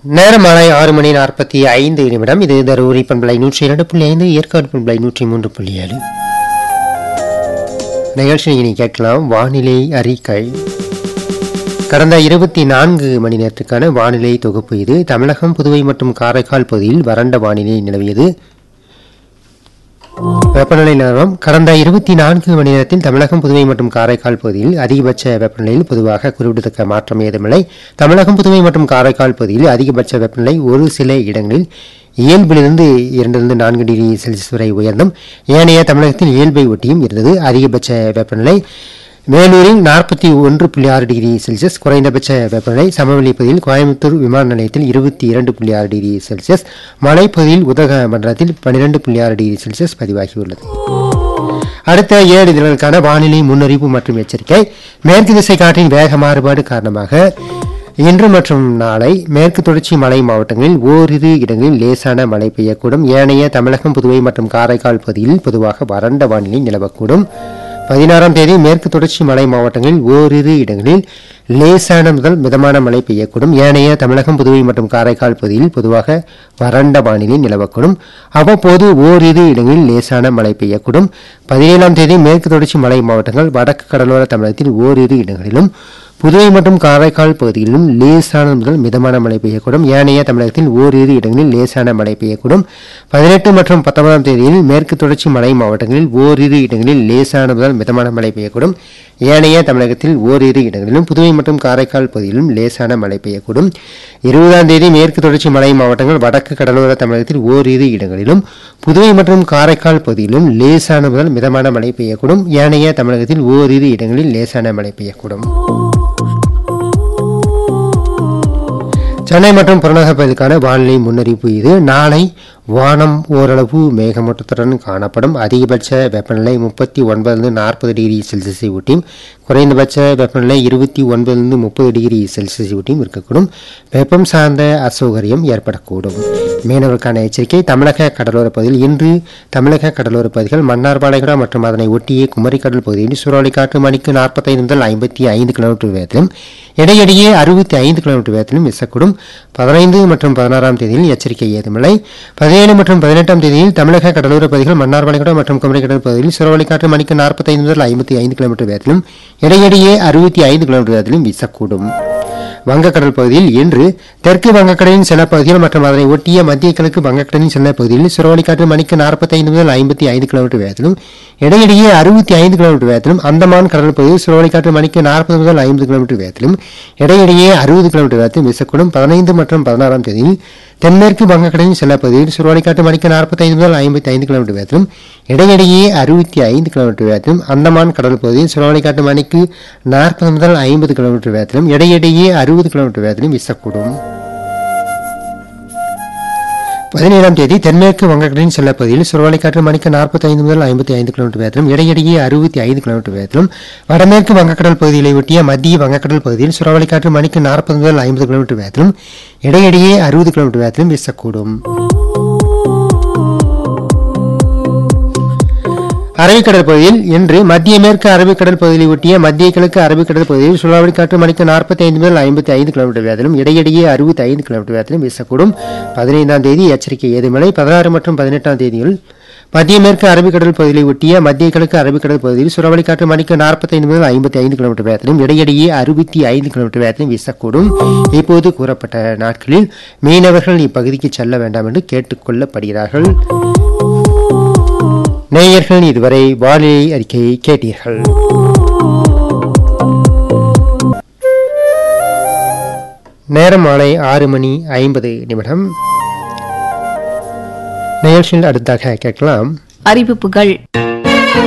நேரம் மாலை ஆறு மணி நாற்பத்தி ஐந்து நிமிடம் இது தருமபுரி பண்பலை நூற்றி இரண்டு புள்ளி ஐந்து ஏற்காடு பண்பலை நூற்றி மூன்று புள்ளி ஏழு நிகழ்ச்சியை இனி கேட்கலாம் வானிலை அறிக்கை கடந்த இருபத்தி நான்கு மணி நேரத்துக்கான வானிலை தொகுப்பு இது தமிழகம் புதுவை மற்றும் காரைக்கால் பகுதியில் வறண்ட வானிலை நிலவியது வெப்பநிலை நிலவரம் கடந்த இருபத்தி நான்கு மணி நேரத்தில் தமிழகம் புதுவை மற்றும் காரைக்கால் பகுதியில் அதிகபட்ச வெப்பநிலையில் பொதுவாக குறிப்பிடத்தக்க மாற்றம் ஏதுமில்லை தமிழகம் புதுவை மற்றும் காரைக்கால் பகுதியில் அதிகபட்ச வெப்பநிலை ஒரு சில இடங்களில் இயல்பிலிருந்து இரண்டிலிருந்து நான்கு டிகிரி செல்சியஸ் வரை உயர்ந்தும் ஏனைய தமிழகத்தில் இயல்பை ஒட்டியும் இருந்தது அதிகபட்ச வெப்பநிலை மேலூரில் நாற்பத்தி ஒன்று புள்ளி ஆறு டிகிரி செல்சியஸ் குறைந்தபட்ச வெப்பநிலை சமவெளி பகுதியில் கோயம்புத்தூர் விமான நிலையத்தில் இருபத்தி இரண்டு புள்ளி ஆறு டிகிரி செல்சியஸ் மலைப்பகுதியில் உதக மண்டலத்தில் பன்னிரெண்டு புள்ளி ஆறு டிகிரி செல்சியஸ் பதிவாகியுள்ளது அடுத்த ஏழு தினங்களுக்கான வானிலை முன்னறிவிப்பு மற்றும் எச்சரிக்கை மேற்கு திசை காற்றின் வேக மாறுபாடு காரணமாக இன்று மற்றும் நாளை மேற்கு தொடர்ச்சி மலை மாவட்டங்களில் ஓரிரு இடங்களில் லேசான மழை பெய்யக்கூடும் ஏனைய தமிழகம் புதுவை மற்றும் காரைக்கால் பகுதியில் பொதுவாக வறண்ட வானிலை நிலவக்கூடும் பதினாறாம் தேதி மேற்கு தொடர்ச்சி மலை மாவட்டங்களில் ஓரிரு இடங்களில் லேசான முதல் மிதமான மழை பெய்யக்கூடும் ஏனைய தமிழகம் புதுவை மற்றும் காரைக்கால் பகுதியில் பொதுவாக வறண்ட வானிலை நிலவக்கூடும் அவ்வப்போது ஓரிரு இடங்களில் லேசான மழை பெய்யக்கூடும் பதினேழாம் தேதி மேற்கு தொடர்ச்சி மலை மாவட்டங்கள் வடக்கு கடலோர தமிழகத்தில் ஓரிரு இடங்களிலும் புதுவை மற்றும் காரைக்கால் பகுதிகளிலும் லேசான முதல் மிதமான மழை பெய்யக்கூடும் ஏனைய தமிழகத்தில் ஓரிரு இடங்களில் லேசான மழை பெய்யக்கூடும் பதினெட்டு மற்றும் பத்தொன்பதாம் தேதியில் மேற்கு தொடர்ச்சி மலை மாவட்டங்களில் ஓரிரு இடங்களில் லேசான முதல் மிதமான மழை பெய்யக்கூடும் ஏனைய தமிழகத்தில் ஓரிரு இடங்களிலும் புதுவை மற்றும் காரைக்கால் பகுதியிலும் லேசான மழை பெய்யக்கூடும் இருபதாம் தேதி மேற்கு தொடர்ச்சி மலை மாவட்டங்கள் வடக்கு கடலோர தமிழகத்தில் ஓரிரு இடங்களிலும் புதுவை மற்றும் காரைக்கால் பகுதியிலும் லேசான முதல் மிதமான மழை பெய்யக்கூடும் ஏனைய தமிழகத்தில் ஓரிரு இடங்களில் லேசான மழை பெய்யக்கூடும் சென்னை மற்றும் புறநகர் பகுதிக்கான வானிலை முன்னறிவிப்பு இது நாளை வானம் ஓரளவு மேகமூட்டத்துடன் காணப்படும் அதிகபட்ச வெப்பநிலை முப்பத்தி ஒன்பதுலேருந்து நாற்பது டிகிரி செல்சியஸை ஒட்டியும் குறைந்தபட்ச வெப்பநிலை இருபத்தி ஒன்பதுலேருந்து முப்பது டிகிரி செல்சியஸை ஒட்டியும் இருக்கக்கூடும் வெப்பம் சார்ந்த அசௌகரியம் ஏற்படக்கூடும் மீனவருக்கான எச்சரிக்கை தமிழக கடலோர பகுதியில் இன்று தமிழக கடலோர பகுதிகள் மன்னார் பாலைகுடா மற்றும் அதனை ஒட்டிய குமரிக்கடல் பகுதியில் சூறாவளி காற்று மணிக்கு நாற்பத்தைந்து முதல் ஐம்பத்தி ஐந்து கிலோமீட்டர் வேகத்திலும் இடையிடையே அறுபத்தி ஐந்து கிலோமீட்டர் வேகத்திலும் வீசக்கூடும் பதினைந்து மற்றும் பதினாறாம் தேதியில் எச்சரிக்கை ஏதுமில்லை பதினேழு மற்றும் பதினெட்டாம் தேதியில் தமிழக கடலோர பகுதிகள் மன்னார் வளைகுடா மற்றும் குமரிக்கடல் பகுதியில் சூறாவளி காற்று மணிக்கு நாற்பத்தைந்து முதல் ஐம்பத்தி ஐந்து கிலோமீட்டர் வேகத்திலும் இடையிடையே அறுபத்தி ஐந்து கிலோமீட்டர் வேகத்திலும் வீசக்கூடும் வங்கக்கடல் பகுதியில் இன்று தெற்கு வங்கக்கடலின் சில பகுதிகள் மற்றும் அதனை ஒட்டிய மத்திய கிழக்கு வங்கக்கடலின் சில பகுதியில் சுறவழி காற்று மணிக்கு நாற்பத்தைந்து முதல் ஐம்பத்தி ஐந்து கிலோமீட்டர் வேகத்திலும் இடையிடையே அறுபத்தி ஐந்து கிலோமீட்டர் வேகத்திலும் அந்தமான் கடல் பகுதியில் சுறவழி காற்று மணிக்கு நாற்பது முதல் ஐம்பது கிலோமீட்டர் வேகத்திலும் இடையிடையே அறுபது கிலோமீட்டர் வேகத்திலும் வீசக்கூடும் பதினைந்து மற்றும் பதினாறாம் தேதியில் தென்மேற்கு வங்கக்கடலின் சில பகுதியில் சுறவழி காற்று மணிக்கு நாற்பத்தைந்து முதல் ஐம்பத்தி ஐந்து கிலோமீட்டர் வேகத்திலும் இடையிடையே அறுபத்தி ஐந்து கிலோமீட்டர் வேகத்திலும் அந்தமான் கடல் பகுதியில் சுறவழி காற்று மணிக்கு நாற்பது முதல் ஐம்பது கிலோமீட்டர் வேகத்திலும் இடையிடையே அறுபது கிலோமீட்டர் வேகத்திலும் வீசக்கூடும் பதினேழாம் தேதி தென்மேற்கு வங்கக்கடலின் சில பகுதியில் சுறவலை காற்று மணிக்கு நாற்பத்தைந்து முதல் ஐம்பத்தி ஐந்து கிலோமீட்டர் வேகத்திலும் இடையிடையே அறுபத்தி ஐந்து கிலோமீட்டர் வேகத்திலும் வடமேற்கு வங்கக்கடல் பகுதிகளை ஒட்டிய மத்திய வங்கக்கடல் பகுதியில் சுறவலை காற்று மணிக்கு நாற்பது முதல் ஐம்பது கிலோமீட்டர் வேகத்திலும் இடையிடையே அறுபது கிலோமீட்டர் வேகத்திலும் வீசக்கூடும் அரபிக்கடல் பகுதியில் இன்று மத்திய மேற்கு அரபிக்கடல் பகுதியை ஒட்டிய மத்திய கிழக்கு அரபிக்கடல் பகுதியில் சுழாவளி காற்று மணிக்கு நாற்பத்தி ஐந்து முதல் ஐம்பத்தி ஐந்து கிலோமீட்டர் வேகத்திலும் இடையிடையே அறுபத்தி ஐந்து கிலோமீட்டர் வேகத்திலும் வீசக்கூடும் பதினைந்தாம் தேதி எச்சரிக்கை ஏதுமலை பதினாறு மற்றும் பதினெட்டாம் தேதியில் மத்திய மேற்கு அரபிக்கடல் பகுதியை ஒட்டிய மத்திய கிழக்கு அரபிக்கடல் பகுதியில் சுழவளி காற்று மணிக்கு நாற்பத்தைந்து முதல் ஐம்பத்தி ஐந்து கிலோமீட்டர் வேகத்திலும் இடையிடையே அறுபத்தி ஐந்து கிலோமீட்டர் வேகத்திலும் வீசக்கூடும் இப்போது கூறப்பட்ட நாட்களில் மீனவர்கள் இப்பகுதிக்கு செல்ல வேண்டாம் என்று கேட்டுக்கொள்ளப்படுகிறார்கள் நேயர்கள் இதுவரை வானிலை அறிக்கையை கேட்டீர்கள் நேரம் மாலை ஆறு மணி ஐம்பது நிமிடம் நிகழ்ச்சியில் அடுத்தாக கேட்கலாம் அறிவிப்புகள்